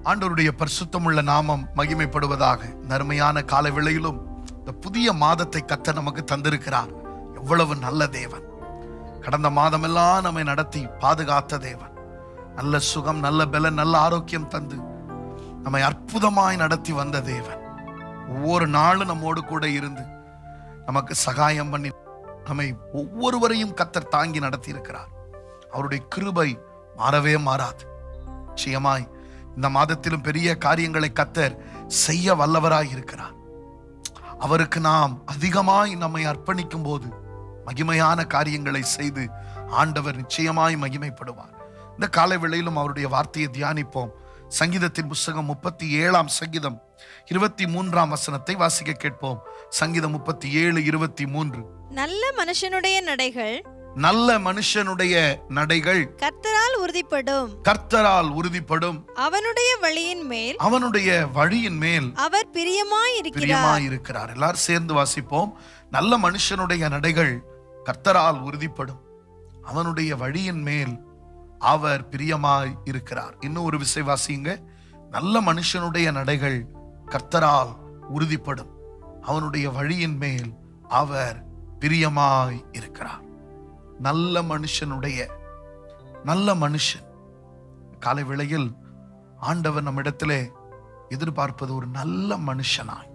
ஆண்டவருடைய பரிசுத்தமுள்ள நாமம் மகிமைப்படுவதாக நறுமையான கால வேளையிலும் இந்த புதிய மாதத்தை கத்த நமக்கு தந்திருக்கிறார் எவ்வளவு நல்ல தேவன் கடந்த மாதமெல்லாம் நம்மை நடத்தி பாதுகாத்த தேவன் நல்ல சுகம் நல்ல பலன் நல்ல ஆரோக்கியம் தந்து நம்மை அற்புதமாய் நடத்தி வந்த தேவன் ஒவ்வொரு நாளும் நம்மோடு கூட இருந்து நமக்கு சகாயம் பண்ணி நம்மை ஒவ்வொருவரையும் கத்தர் தாங்கி நடத்தி இருக்கிறார் அவருடைய கிருபை மாறவே மாறாது நிச்சயமாய் இந்த மாதத்திலும் பெரிய காரியங்களை கத்தர் செய்ய வல்லவராய் இருக்கிறார் அவருக்கு நாம் அதிகமாய் நம்மை அர்ப்பணிக்கும் போது மகிமையான காரியங்களை செய்து ஆண்டவர் நிச்சயமாய் மகிமைப்படுவார் இந்த காலை வேளையிலும் அவருடைய வார்த்தையை தியானிப்போம் சங்கீதத்தின் புஸ்தகம் முப்பத்தி ஏழாம் சங்கீதம் இருபத்தி மூன்றாம் வசனத்தை வாசிக்க கேட்போம் சங்கீதம் முப்பத்தி ஏழு இருபத்தி மூன்று நல்ல மனுஷனுடைய நடைகள் நல்ல மனுஷனுடைய நடைகள் கர்த்தரால் உறுதிப்படும் கர்த்தரால் உறுதிப்படும் அவனுடைய வழியின் மேல் அவனுடைய வழியின் மேல் அவர் பிரியமாயிருக்கிறார் பிரியமாயிருக்கிறார் எல்லாரும் சேர்ந்து வாசிப்போம் நல்ல மனுஷனுடைய நடைகள் கர்த்தரால் உறுதிப்படும் அவனுடைய வழியின் மேல் அவர் பிரியமாய் இருக்கிறார் இன்னும் ஒரு விசை வாசிங்க நல்ல மனுஷனுடைய நடைகள் கர்த்தரால் உறுதிப்படும் அவனுடைய வழியின் மேல் அவர் பிரியமாய் இருக்கிறார் நல்ல மனுஷனுடைய நல்ல மனுஷன் காலை வேளையில் ஆண்டவர் நம்மிடத்திலே எதிர்பார்ப்பது ஒரு நல்ல மனுஷனாய்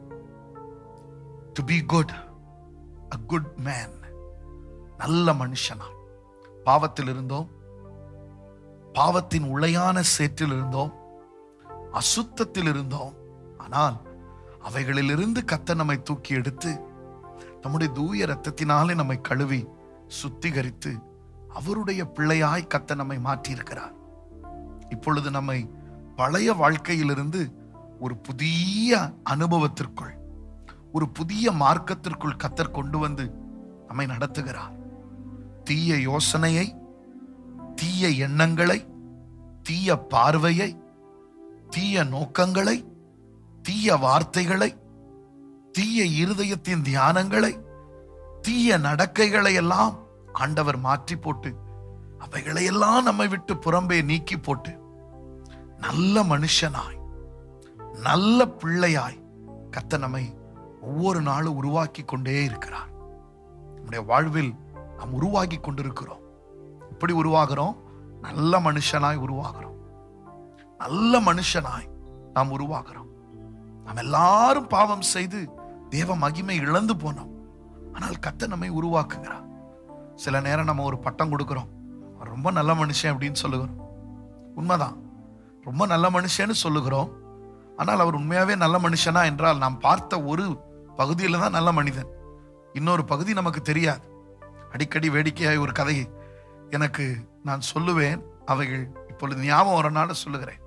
to be good a good man நல்ல மனுஷனாய் பாவத்தில் இருந்தோம் பாவத்தின் உளையான சேற்றில் இருந்தோம் அசுத்தத்தில் இருந்தோம் ஆனால் அவைகளிலிருந்து கத்த நம்மை தூக்கி எடுத்து நம்முடைய தூய ரத்தத்தினாலே நம்மை கழுவி சுத்திகரித்து அவருடைய பிள்ளையாய் கத்த நம்மை மாற்றியிருக்கிறார் இப்பொழுது நம்மை பழைய வாழ்க்கையிலிருந்து ஒரு புதிய அனுபவத்திற்குள் ஒரு புதிய மார்க்கத்திற்குள் கத்தர் கொண்டு வந்து நம்மை நடத்துகிறார் தீய யோசனையை தீய எண்ணங்களை தீய பார்வையை தீய நோக்கங்களை தீய வார்த்தைகளை தீய இருதயத்தின் தியானங்களை தீய நடக்கைகளை எல்லாம் ஆண்டவர் மாற்றி போட்டு அவைகளை எல்லாம் நம்மை விட்டு புறம்பே நீக்கி போட்டு நல்ல மனுஷனாய் நல்ல பிள்ளையாய் கத்த நம்மை ஒவ்வொரு நாளும் உருவாக்கி கொண்டே இருக்கிறார் நம்முடைய வாழ்வில் நாம் உருவாகி கொண்டிருக்கிறோம் எப்படி உருவாகிறோம் நல்ல மனுஷனாய் உருவாகிறோம் நல்ல மனுஷனாய் நாம் உருவாகிறோம் நாம் எல்லாரும் பாவம் செய்து தேவ மகிமை இழந்து போனோம் ஆனால் கத்த நம்மை உருவாக்குகிறார் சில நேரம் நம்ம ஒரு பட்டம் கொடுக்கிறோம் அவர் ரொம்ப நல்ல மனுஷன் அப்படின்னு சொல்லுகிறோம் உண்மைதான் ரொம்ப நல்ல மனுஷன்னு சொல்லுகிறோம் ஆனால் அவர் உண்மையாவே நல்ல மனுஷனா என்றால் நாம் பார்த்த ஒரு பகுதியில் தான் நல்ல மனிதன் இன்னொரு பகுதி நமக்கு தெரியாது அடிக்கடி வேடிக்கையாய் ஒரு கதையை எனக்கு நான் சொல்லுவேன் அவைகள் இப்பொழுது ஞாபகம் வரனால சொல்லுகிறேன்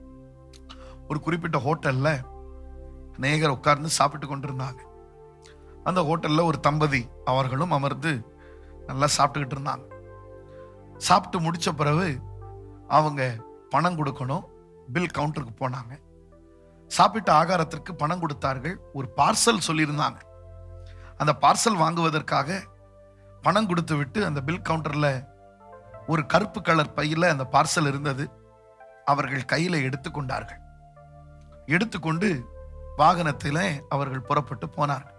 ஒரு குறிப்பிட்ட ஹோட்டல்ல அநேகர் உட்கார்ந்து சாப்பிட்டு கொண்டிருந்தாங்க அந்த ஹோட்டல்ல ஒரு தம்பதி அவர்களும் அமர்ந்து நல்லா சாப்பிட்டுக்கிட்டு இருந்தாங்க சாப்பிட்டு முடிச்ச பிறகு அவங்க பணம் கொடுக்கணும் பில் கவுண்டருக்கு போனாங்க சாப்பிட்ட ஆகாரத்திற்கு பணம் கொடுத்தார்கள் ஒரு பார்சல் சொல்லியிருந்தாங்க அந்த பார்சல் வாங்குவதற்காக பணம் கொடுத்து விட்டு அந்த பில் கவுண்டர்ல ஒரு கருப்பு கலர் பையில அந்த பார்சல் இருந்தது அவர்கள் கையில எடுத்துக்கொண்டார்கள் எடுத்துக்கொண்டு வாகனத்திலே அவர்கள் புறப்பட்டு போனார்கள்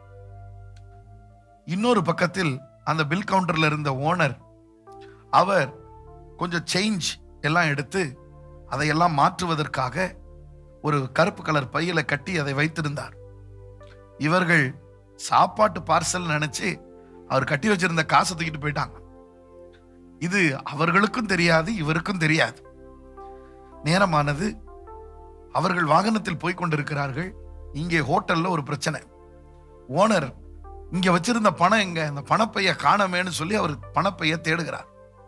இன்னொரு பக்கத்தில் அந்த பில் கவுண்டர்ல இருந்த ஓனர் அவர் கொஞ்சம் சேஞ்ச் எல்லாம் எடுத்து அதையெல்லாம் மாற்றுவதற்காக ஒரு கருப்பு கலர் பையில கட்டி அதை வைத்திருந்தார் இவர்கள் சாப்பாட்டு பார்சல் நினைச்சு அவர் கட்டி வச்சிருந்த காசை தூக்கிட்டு போயிட்டாங்க இது அவர்களுக்கும் தெரியாது இவருக்கும் தெரியாது நேரமானது அவர்கள் வாகனத்தில் போய் கொண்டிருக்கிறார்கள் இங்கே ஹோட்டல்ல ஒரு பிரச்சனை ஓனர் இங்க வச்சிருந்த பணம் எங்க இந்த பணப்பைய காணமேன்னு சொல்லி அவர் பணப்பைய தேடுகிறார்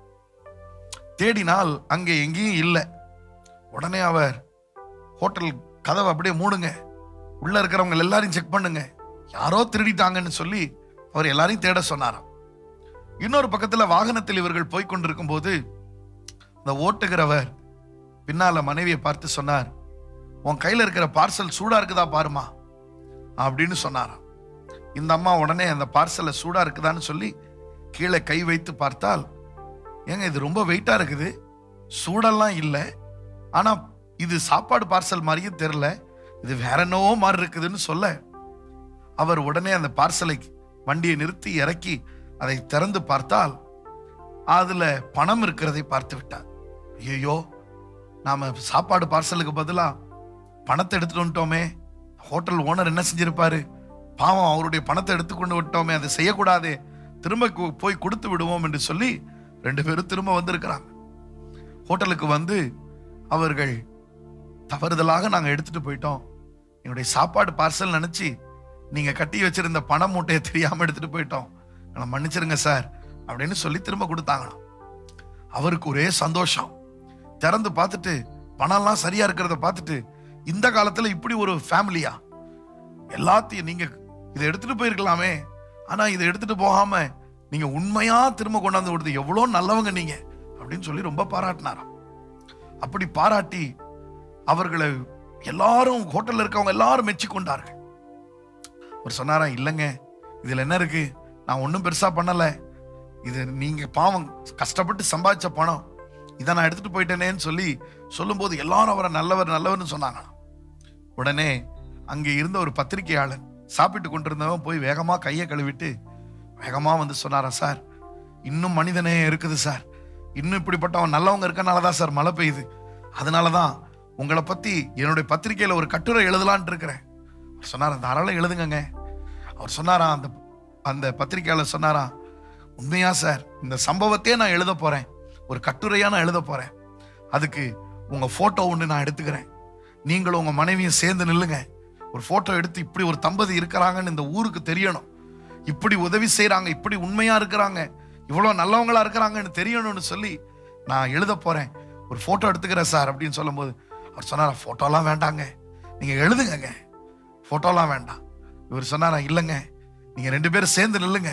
தேடினால் அங்கே எங்கேயும் இல்லை உடனே அவர் ஹோட்டல் கதவை அப்படியே மூடுங்க உள்ள இருக்கிறவங்க எல்லாரையும் செக் பண்ணுங்க யாரோ திருடிட்டாங்கன்னு சொல்லி அவர் எல்லாரையும் தேட சொன்னாராம் இன்னொரு பக்கத்துல வாகனத்தில் இவர்கள் போய் கொண்டிருக்கும் போது அந்த ஓட்டுகிறவர் பின்னால மனைவியை பார்த்து சொன்னார் உன் கையில இருக்கிற பார்சல் சூடா இருக்குதா பாருமா அப்படின்னு சொன்னாராம் இந்த அம்மா உடனே அந்த பார்சலை சூடா இருக்குதான்னு சொல்லி கீழே கை வைத்து பார்த்தால் ஏங்க இது ரொம்ப வெயிட்டா இருக்குது சூடெல்லாம் இல்லை ஆனா இது சாப்பாடு பார்சல் மாதிரியும் தெரியல இது வேற என்னவோ மாதிரி இருக்குதுன்னு சொல்ல அவர் உடனே அந்த பார்சலை வண்டியை நிறுத்தி இறக்கி அதை திறந்து பார்த்தால் அதுல பணம் இருக்கிறதை பார்த்து விட்டார் ஐயோ நாம சாப்பாடு பார்சலுக்கு பதிலா பணத்தை எடுத்துட்டு வந்துட்டோமே ஹோட்டல் ஓனர் என்ன செஞ்சிருப்பாரு பாவம் அவருடைய பணத்தை எடுத்துக்கொண்டு விட்டோமே அதை செய்யக்கூடாதே திரும்ப கு- போய் கொடுத்து விடுவோம் என்று சொல்லி ரெண்டு பேரும் திரும்ப வந்திருக்கிறாங்க ஹோட்டலுக்கு வந்து அவர்கள் தவறுதலாக நாங்க எடுத்துட்டு போயிட்டோம் என்னுடைய சாப்பாடு பார்சல் நினைச்சு நீங்க கட்டி வச்சிருந்த பண மூட்டையை தெரியாம எடுத்துட்டு போயிட்டோம் எங்களை மன்னிச்சிருங்க சார் அப்படின்னு சொல்லி திரும்ப கொடுத்தாங்களாம் அவருக்கு ஒரே சந்தோஷம் திறந்து பார்த்துட்டு பணம்லாம் சரியா இருக்கிறத பார்த்துட்டு இந்த காலத்துல இப்படி ஒரு ஃபேமிலியா எல்லாத்தையும் நீங்க இதை எடுத்துட்டு போயிருக்கலாமே ஆனா இதை எடுத்துட்டு போகாம நீங்க உண்மையா திரும்ப கொண்டாந்து கொடுத்து எவ்வளவு நல்லவங்க நீங்க அப்படின்னு சொல்லி ரொம்ப பாராட்டினாராம் அப்படி பாராட்டி அவர்களை எல்லாரும் ஹோட்டல்ல இருக்கவங்க எல்லாரும் மெச்சி கொண்டார்கள் அவர் சொன்னாரா இல்லைங்க இதுல என்ன இருக்கு நான் ஒன்றும் பெருசா பண்ணல இது நீங்க பாவம் கஷ்டப்பட்டு சம்பாதிச்ச பணம் இதை நான் எடுத்துட்டு போயிட்டேனேன்னு சொல்லி சொல்லும்போது எல்லாரும் அவரை நல்லவர் நல்லவர்னு சொன்னாங்க உடனே அங்கே இருந்த ஒரு பத்திரிகையாளன் சாப்பிட்டு கொண்டிருந்தவன் போய் வேகமா கையை கழுவிட்டு வேகமா வந்து சொன்னாரா சார் இன்னும் மனிதனே இருக்குது சார் இன்னும் இப்படிப்பட்டவன் நல்லவங்க இருக்கனால தான் சார் மழை பெய்யுது அதனால தான் உங்களை பத்தி என்னுடைய பத்திரிக்கையில ஒரு கட்டுரை எழுதலான்ட்டு இருக்கிறேன் அவர் சொன்னாரா தாராளம் எழுதுங்கங்க அவர் சொன்னாரா அந்த அந்த பத்திரிக்கையாளர் சொன்னாரா உண்மையா சார் இந்த சம்பவத்தையே நான் எழுத போறேன் ஒரு கட்டுரையா நான் எழுத போறேன் அதுக்கு உங்க போட்டோ ஒன்று நான் எடுத்துக்கிறேன் நீங்களும் உங்க மனைவியும் சேர்ந்து நில்லுங்க ஒரு போட்டோ எடுத்து இப்படி ஒரு தம்பதி இருக்கிறாங்கன்னு இந்த ஊருக்கு தெரியணும் இப்படி உதவி செய்றாங்க இப்படி உண்மையா இருக்கிறாங்க இவ்வளவு நல்லவங்களா இருக்கிறாங்கன்னு தெரியணும்னு சொல்லி நான் எழுத போறேன் ஒரு போட்டோ எடுத்துக்கிறேன் சார் அப்படின்னு சொல்லும்போது அவர் சொன்னாரா போட்டோலாம் வேண்டாங்க நீங்க எழுதுங்கங்க போட்டோலாம் வேண்டாம் இவர் சொன்னாரா இல்லைங்க நீங்க ரெண்டு பேரும் சேர்ந்து நில்லுங்க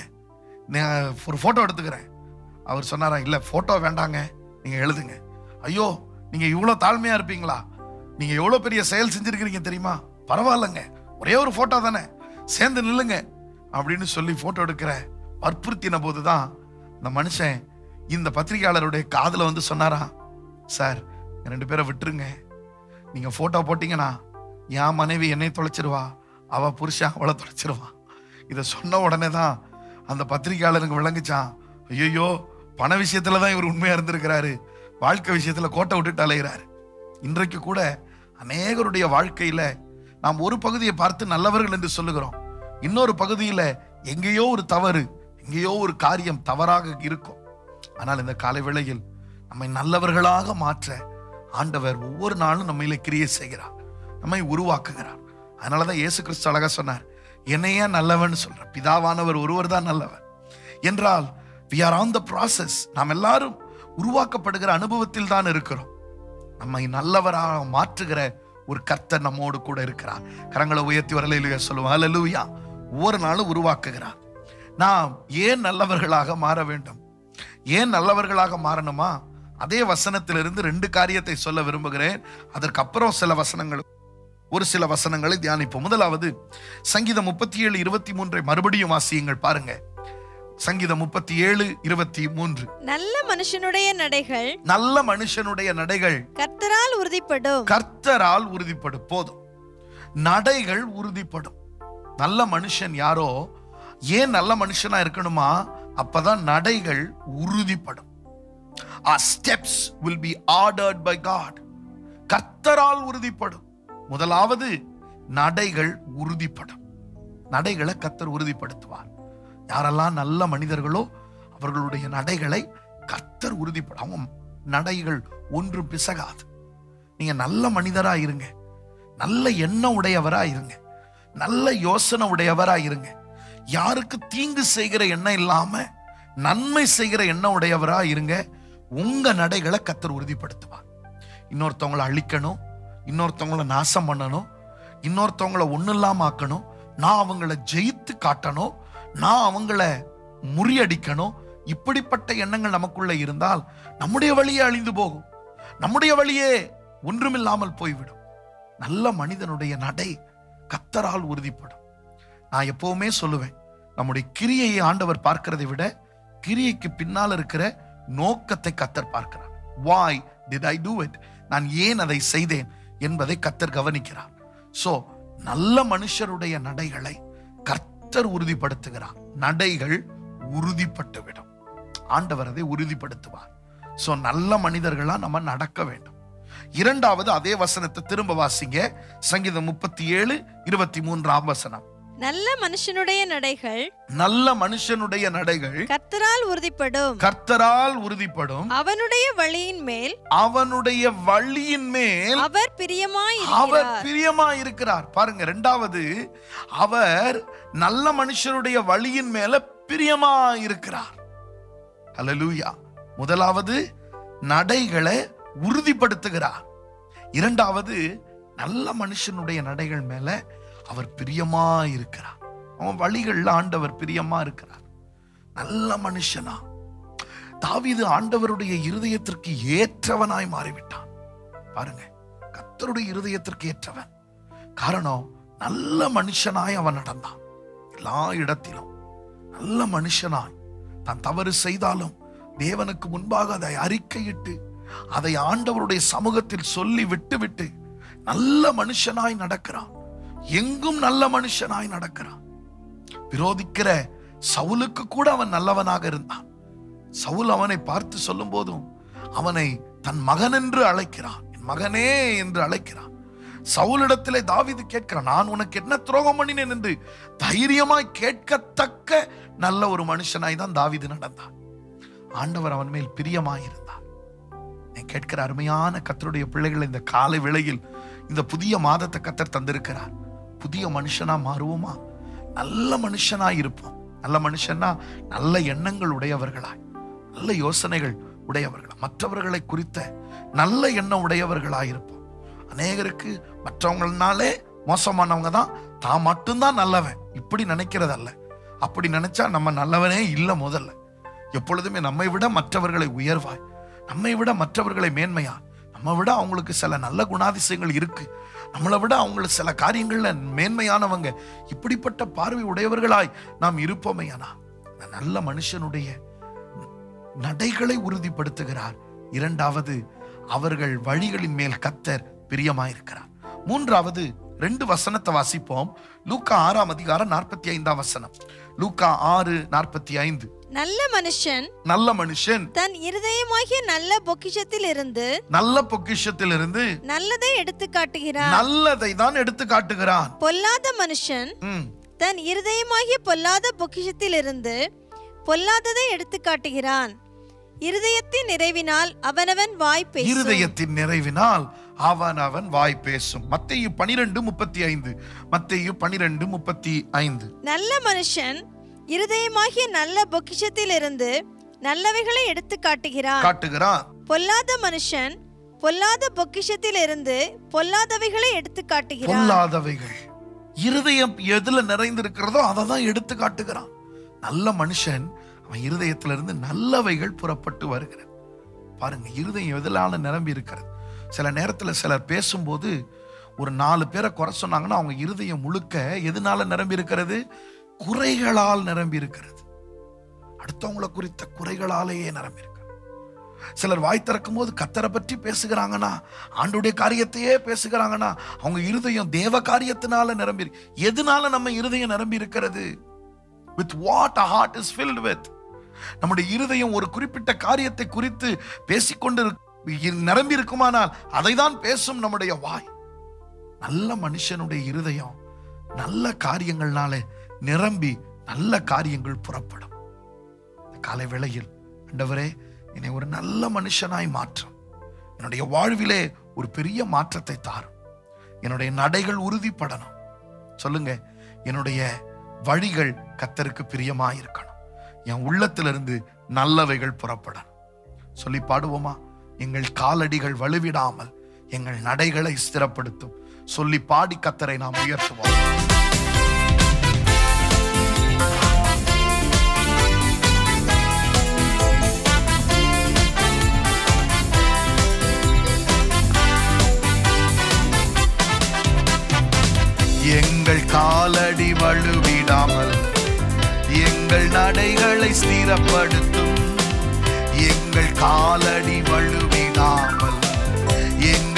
நான் ஒரு போட்டோ எடுத்துக்கிறேன் அவர் சொன்னாரா இல்ல போட்டோ வேண்டாங்க நீங்க எழுதுங்க ஐயோ நீங்க இவ்வளவு தாழ்மையா இருப்பீங்களா நீங்க எவ்வளவு பெரிய செயல் செஞ்சிருக்கிறீங்க தெரியுமா பரவாயில்லைங்க ஒரே ஒரு போட்டோ தானே சேர்ந்து நில்லுங்க அப்படின்னு சொல்லி போட்டோ எடுக்கிற வற்புறுத்தின போதுதான் இந்த மனுஷன் இந்த பத்திரிகையாளருடைய காதுல வந்து சொன்னாரா சார் ரெண்டு பேரை விட்டுருங்க நீங்க போட்டோ போட்டீங்கன்னா என் மனைவி என்னை தொலைச்சிருவா அவ புருஷன் அவளை தொலைச்சிருவா இதை சொன்ன உடனே தான் அந்த பத்திரிகையாளருக்கு விளங்குச்சான் ஐயோ பண விஷயத்துல தான் இவர் உண்மையா இருந்திருக்கிறாரு வாழ்க்கை விஷயத்துல கோட்டை விட்டுட்டு அலைகிறாரு இன்றைக்கு கூட அநேகருடைய வாழ்க்கையில நாம் ஒரு பகுதியை பார்த்து நல்லவர்கள் என்று சொல்லுகிறோம் இன்னொரு பகுதியில எங்கேயோ ஒரு தவறு எங்கேயோ ஒரு காரியம் தவறாக இருக்கும் ஆனால் இந்த காலை வேளையில் நம்மை நல்லவர்களாக மாற்ற ஆண்டவர் ஒவ்வொரு நாளும் நம்மையில கிரியை செய்கிறார் நம்மை உருவாக்குகிறார் அதனாலதான் இயேசு கிறிஸ்து அழகா சொன்னார் என்னையா நல்லவன் சொல்ற பிதாவானவர் ஒருவர் தான் நல்லவர் என்றால் we are on the process நாம் எல்லாரும் உருவாக்கப்படுகிற அனுபவத்தில் தான் இருக்கிறோம் நம்மை நல்லவராக மாற்றுகிற ஒரு கர்த்தர் நம்மோடு கூட இருக்கிறார் கரங்களை உயர்த்தி வரலையிலுயா சொல்லுவோம் அல்லேலூயா ஒவ்வொரு நாளும் உருவாக்குகிறார் நாம் ஏன் நல்லவர்களாக மாற வேண்டும் ஏன் நல்லவர்களாக மாறணுமா அதே வசனத்திலிருந்து ரெண்டு காரியத்தை சொல்ல விரும்புகிறேன் அதற்கப்புறம் சில வசனங்கள் ஒரு சில வசனங்களை தியானிப்போம் முதலாவது சங்கீதம் முப்பத்தி ஏழு இருபத்தி மூன்றை மறுபடியும் வாசியுங்கள் பாருங்க சங்கீதம் முப்பத்தி ஏழு இருபத்தி மூன்று நல்ல மனுஷனுடைய நடைகள் நல்ல மனுஷனுடைய நடைகள் கர்த்தரால் உறுதிப்படும் கர்த்தரால் உறுதிப்படும் போதும் நடைகள் உறுதிப்படும் நல்ல மனுஷன் யாரோ ஏன் நல்ல மனுஷனா இருக்கணுமா அப்பதான் நடைகள் உறுதிப்படும் our steps will be ordered by God கர்த்தரால் உறுதிப்படும் முதலாவது நடைகள் உறுதிப்படும் நடைகளை கர்த்தர் உறுதிப்படுத்துவார் யாரெல்லாம் நல்ல மனிதர்களோ அவர்களுடைய நடைகளை கர்த்தர் உறுதிப்படும் அவங்க நடைகள் ஒன்றும் பிசகாது நீங்க நல்ல மனிதரா இருங்க நல்ல எண்ணம் உடையவரா இருங்க நல்ல யோசனை உடையவரா இருங்க யாருக்கு தீங்கு செய்கிற எண்ணம் இல்லாம நன்மை செய்கிற எண்ணம் உடையவரா இருங்க உங்க நடைகளை கத்தர் உறுதிப்படுத்துவார் இன்னொருத்தவங்களை அழிக்கணும் இன்னொருத்தவங்கள நாசம் பண்ணணும் இன்னொருத்தவங்கள ஒண்ணு இல்லாம ஆக்கணும் நான் அவங்கள ஜெயித்து காட்டணும் நான் அவங்கள முறியடிக்கணும் இப்படிப்பட்ட எண்ணங்கள் நமக்குள்ள இருந்தால் நம்முடைய வழியே அழிந்து போகும் நம்முடைய வழியே ஒன்றுமில்லாமல் போய்விடும் நல்ல மனிதனுடைய நடை கத்தரால் உறுதிப்படும் நான் எப்பவுமே சொல்லுவேன் நம்முடைய கிரியையை ஆண்டவர் பார்க்கிறதை விட கிரியைக்கு பின்னால் இருக்கிற நோக்கத்தை கத்தர் பார்க்கிறார் why did I do it நான் ஏன் அதை செய்தேன் என்பதை கத்தர் கவனிக்கிறார் சோ நல்ல மனுஷருடைய நடைகளை கர்த்தர் உறுதிப்படுத்துகிறார் நடைகள் உறுதிப்பட்டுவிடும் ஆண்டவர் அதை உறுதிப்படுத்துவார் சோ நல்ல மனிதர்களா நம்ம நடக்க வேண்டும் இரண்டாவது அதே வசனத்தை திரும்ப வாசிங்க சங்கீதம் முப்பத்தி ஏழு இருபத்தி மூன்றாம் வசனம் நல்ல மனுஷனுடைய நடைகள் நல்ல மனுஷனுடைய நடைகள் கர்த்தரால் உறுதிப்படும் கர்த்தரால் உறுதிப்படும் அவனுடைய வழியின் மேல் அவனுடைய வழியின் மேல் அவர் பிரியமாய் அவர் இருக்கிறார் பிரியமா இருக்கிறார் பாருங்க ரெண்டாவது அவர் நல்ல மனுஷருடைய வழியின் மேல பிரியமா இருக்கிறார் ஹalleluya முதலாவது நடைகளை உறுதிப்படுத்துகிறார் இரண்டாவது நல்ல மனுஷனுடைய நடைகள் மேல அவர் பிரியமா இருக்கிறார் அவன் வழிகள்ல ஆண்டவர் பிரியமா இருக்கிறார் நல்ல மனுஷனா தாவீது ஆண்டவருடைய இருதயத்திற்கு ஏற்றவனாய் மாறிவிட்டான் பாருங்க கர்த்தருடைய இருதயத்திற்கு ஏற்றவன் காரணம் நல்ல மனுஷனாய் அவன் நடந்தான் எல்லா இடத்திலும் நல்ல மனுஷனாய் தான் தவறு செய்தாலும் தேவனுக்கு முன்பாக அதை அறிக்கையிட்டு அதை ஆண்டவருடைய சமூகத்தில் சொல்லி விட்டு விட்டு நல்ல மனுஷனாய் நடக்கிறான் எங்கும் நல்ல மனுஷனாய் நடக்கிறான் விரோதிக்கிற சவுலுக்கு கூட அவன் நல்லவனாக இருந்தான் சவுல் அவனை பார்த்து சொல்லும் போதும் அவனை தன் மகன் என்று அழைக்கிறான் என் மகனே என்று அழைக்கிறான் சவுலிடத்திலே தாவீது கேட்கிறான் நான் உனக்கு என்ன துரோகம் பண்ணினேன் என்று தைரியமாய் கேட்கத்தக்க நல்ல ஒரு மனுஷனாய் தான் தாவீது நடந்தான் ஆண்டவர் அவன் மேல் பிரியமாய் இருந்தார் நீ கேட்கிற அருமையான கத்தருடைய பிள்ளைகள் இந்த காலை வேளையில் இந்த புதிய மாதத்தை கத்தர் தந்திருக்கிறார் புதிய மனுஷனா மாறுவோமா நல்ல மனுஷனாய் இருப்போம் நல்ல மனுஷன்னா நல்ல எண்ணங்கள் உடையவர்களாய் நல்ல யோசனைகள் உடையவர்களா மற்றவர்களை குறித்த நல்ல எண்ணம் உடையவர்களாய் இருப்போம் அநேகருக்கு மற்றவங்களாலே மோசமானவங்க தான் தான் மட்டும்தான் நல்லவன் இப்படி நினைக்கிறதல்ல அப்படி நினைச்சா நம்ம நல்லவனே இல்லை முதல்ல எப்பொழுதுமே நம்மை விட மற்றவர்களை உயர்வாய் நம்மை விட மற்றவர்களை மேன்மையா நம்ம விட அவங்களுக்கு சில நல்ல குணாதிசயங்கள் இருக்கு நம்மளை விட அவங்களுக்கு சில காரியங்கள்ல மேன்மையானவங்க இப்படிப்பட்ட பார்வை உடையவர்களாய் நாம் இருப்போமையானா அந்த நல்ல மனுஷனுடைய நடைகளை உறுதிப்படுத்துகிறார் இரண்டாவது அவர்கள் வழிகளின் மேல் கத்தர் பிரியமாயிருக்கிறார் மூன்றாவது ரெண்டு வசனத்தை வாசிப்போம் லூக்கா ஆறாம் அதிகாரம் நாற்பத்தி ஐந்தாம் வசனம் லூக்கா ஆறு நாற்பத்தி ஐந்து நல்ல மனுஷன் நல்ல மனுஷன் தன் இருதயமாகிய நல்ல பொக்கிஷத்தில் இருந்து நல்ல பொக்கிஷத்திலிருந்து நல்லதை எடுத்து காட்டுகிறான் நல்லதை தான் எடுத்து காட்டுகிறான் பொல்லாத மனுஷன் ம். தன் இருதயமாகிய பொல்லாத பொக்கிஷத்தில் இருந்து பொல்லாததை எடுத்து காட்டுகிறான் இருதயத்தின் நிறைவினால் அவனவன் வாய் பேசும் இருதயத்தின் நிறைவினால் அவன் அவன் வாய் பேசும் மத்தேயு பனிரெண்டு முப்பத்தி ஐந்து மத்தேயு பனிரெண்டு முப்பத்தி ஐந்து நல்ல மனுஷன் இருதயமாகிய நல்ல பொக்கிஷத்தில் இருந்து நல்லவைகளை எடுத்து காட்டுகிறான் காட்டுகிறான் பொல்லாத மனுஷன் பொல்லாத பொக்கிஷத்தில் இருந்து பொல்லாதவைகளை எடுத்து காட்டுகிறான் பொல்லாதவைகள் இருதயம் எதுல நிறைந்திருக்கிறதோ அதை தான் எடுத்து காட்டுகிறான் நல்ல மனுஷன் அவன் இருதயத்திலிருந்து நல்லவைகள் புறப்பட்டு வருகிறது பாருங்க இருதயம் எதனால நிரம்பி இருக்கிறது சில நேரத்துல சிலர் பேசும்போது ஒரு நாலு பேரை குறை சொன்னாங்கன்னா அவங்க இருதயம் முழுக்க எதனால நிரம்பி இருக்கிறது குறைகளால் நிரம்பி இருக்கிறது அடுத்தவங்களை குறித்த குறைகளாலேயே நிரம்பி இருக்கிறது சிலர் வாய் திறக்கும் போது கத்தரை பற்றி பேசுகிறாங்கன்னா ஆண்டுடைய காரியத்தையே பேசுகிறாங்கன்னா அவங்க இருதயம் தேவ காரியத்தினால நிரம்பி இருக்கு. எதனால நம்ம இருதயம் நிரம்பி இருக்கிறது with what a heart is filled with நம்முடைய இருதயம் ஒரு குறிப்பிட்ட காரியத்தை குறித்து பேசிக்கொண்டு இரு- நிரம்பி இருக்குமானால் அதை தான் பேசும் நம்முடைய வாய் நல்ல மனுஷனுடைய இருதயம் நல்ல காரியங்கள்னால நிரம்பி நல்ல காரியங்கள் புறப்படும் இந்த காலை வேளையில் ஆண்டவரே என்னை ஒரு நல்ல மனுஷனாய் மாற்றும் என்னுடைய வாழ்விலே ஒரு பெரிய மாற்றத்தை தாரும் என்னுடைய நடைகள் உறுதிப்படணும் சொல்லுங்க என்னுடைய வழிகள் கத்தருக்கு பிரியமாய் இருக்கணும் என் உள்ளத்திலிருந்து நல்லவைகள் புறப்படணும் சொல்லி பாடுவோமா எங்கள் காலடிகள் வலுவிடாமல் எங்கள் நடைகளை ஸ்திரப்படுத்தும் சொல்லி பாடி கத்தரை நாம் உயர்த்துவோம் எங்கள் காலடி வலுவிடாமல் எங்கள் நடைகளை ஸ்திரப்படுத்தும் எங்கள் காலடி வலுவிடாமல் எங்கள்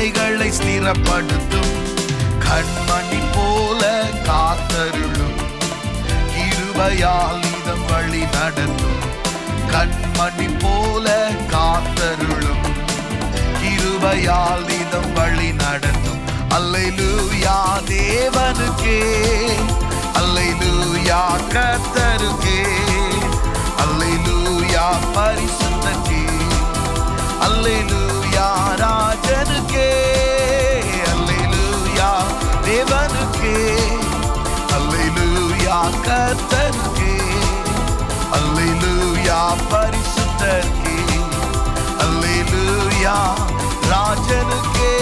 நடைகளை ஸ்திரப்படுத்தும் கண்மணி போல காத்தருளும் கிருபையால் இதம் வழி நடத்தும் கண்மணி போல காத்தருளும் கிருபையால் இதம் வழி நடத்தும் அல்லேலூயா தேவனுக்கே அல்லேலூயா கர்த்தருக்கே அல்லேலூயா பரிசுத்தக்கே அல்லேலூயா ராஜனுக்கே அல்லேலூயா தேவனுக்கே அல்லேலூயா கர்த்தருக்கே அல்லேலூயா பரிசுத்தருக்கே அல்லேலூயா ராஜனுக்கே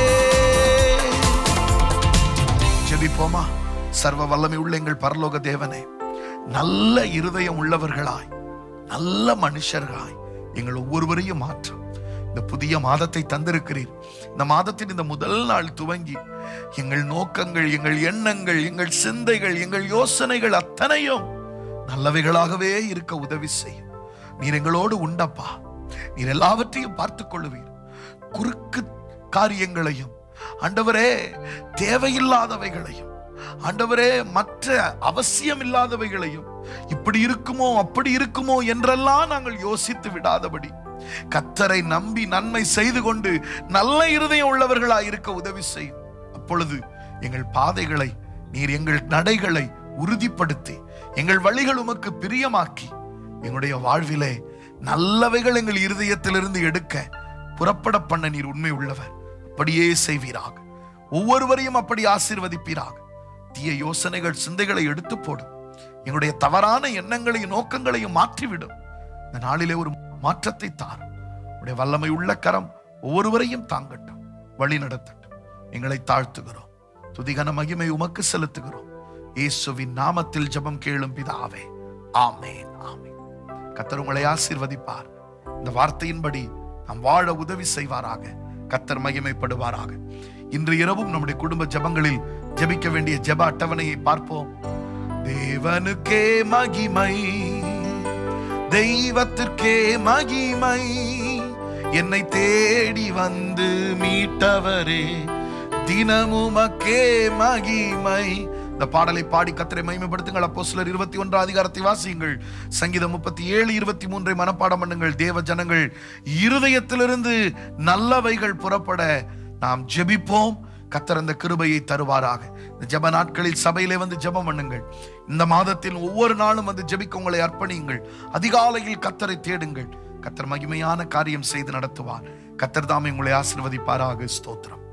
ஜெபிப்போமா சர்வ வல்லமை உள்ள எங்கள் பரலோக தேவனே நல்ல இருதயம் உள்ளவர்களாய் நல்ல மனுஷர்களாய் எங்கள் ஒவ்வொருவரையும் மாற்றும் இந்த புதிய மாதத்தை தந்திருக்கிறீர் இந்த மாதத்தின் இந்த முதல் நாள் துவங்கி எங்கள் நோக்கங்கள் எங்கள் எண்ணங்கள் எங்கள் சிந்தைகள் எங்கள் யோசனைகள் அத்தனையும் நல்லவைகளாகவே இருக்க உதவி செய்யும் நீர் எங்களோடு உண்டப்பா நீர் எல்லாவற்றையும் பார்த்துக் கொள்ளுவீர் குறுக்கு காரியங்களையும் ஆண்டவரே தேவையில்லாதவைகளையும் ஆண்டவரே மற்ற அவசியம் இல்லாதவைகளையும் இப்படி இருக்குமோ அப்படி இருக்குமோ என்றெல்லாம் நாங்கள் யோசித்து விடாதபடி கத்தரை நம்பி நன்மை செய்து கொண்டு நல்ல இருதயம் உள்ளவர்களாய் இருக்க உதவி செய்யும் அப்பொழுது எங்கள் பாதைகளை நீர் எங்கள் நடைகளை உறுதிப்படுத்தி எங்கள் வழிகள் உமக்கு பிரியமாக்கி எங்களுடைய வாழ்விலே நல்லவைகள் எங்கள் இருதயத்திலிருந்து எடுக்க புறப்பட பண்ண நீர் உண்மை உள்ளவர் அப்படியே செய்வீராக ஒவ்வொருவரையும் அப்படி ஆசீர்வதிப்பீராக தீய யோசனைகள் சிந்தைகளை எடுத்து போடும் எங்களுடைய தவறான எண்ணங்களையும் நோக்கங்களையும் மாற்றிவிடும் இந்த நாளிலே ஒரு மாற்றத்தை தாரும் உடைய வல்லமை உள்ள கரம் ஒவ்வொருவரையும் தாங்கட்டும் வழி நடத்தட்டும் எங்களை தாழ்த்துகிறோம் துதிகன மகிமை உமக்கு செலுத்துகிறோம் இயேசுவின் நாமத்தில் ஜெபம் கேளும் பிதாவே ஆமென் ஆமென் கத்தர் உங்களை ஆசீர்வதிப்பார் இந்த வார்த்தையின்படி நாம் வாழ உதவி செய்வாராக கத்தர் மகிமைப்படுவாராக இன்று இரவும் நம்முடைய குடும்ப ஜெபங்களில் ஜெபிக்க வேண்டிய ஜெப அட்டவணையை பார்ப்போம் தேவனுக்கே மகிமை தெய்வத்திற்கே மகிமை என்னை தேடி வந்து மீட்டவரே தினமுமக்கே மகிமை இந்த பாடலை பாடி கத்தரை மகிமைப்படுத்துங்கள் அப்போ சிலர் இருபத்தி ஒன்றாம் அதிகாரத்தை வாசியுங்கள் சங்கீதம் முப்பத்தி ஏழு இருபத்தி மூன்றை மனப்பாடம் பண்ணுங்கள் தேவ ஜனங்கள் இருதயத்திலிருந்து நல்லவைகள் புறப்பட நாம் ஜெபிப்போம் கத்தர் அந்த கிருபையை தருவாராக இந்த ஜெப நாட்களில் சபையிலே வந்து ஜெபம் பண்ணுங்கள் இந்த மாதத்தில் ஒவ்வொரு நாளும் வந்து ஜெபிக்க உங்களை அர்ப்பணியுங்கள் அதிகாலையில் கத்தரை தேடுங்கள் கத்தர் மகிமையான காரியம் செய்து நடத்துவார் கத்தர் தாமே உங்களை ஆசிர்வதிப்பாராக ஸ்தோத்திரம்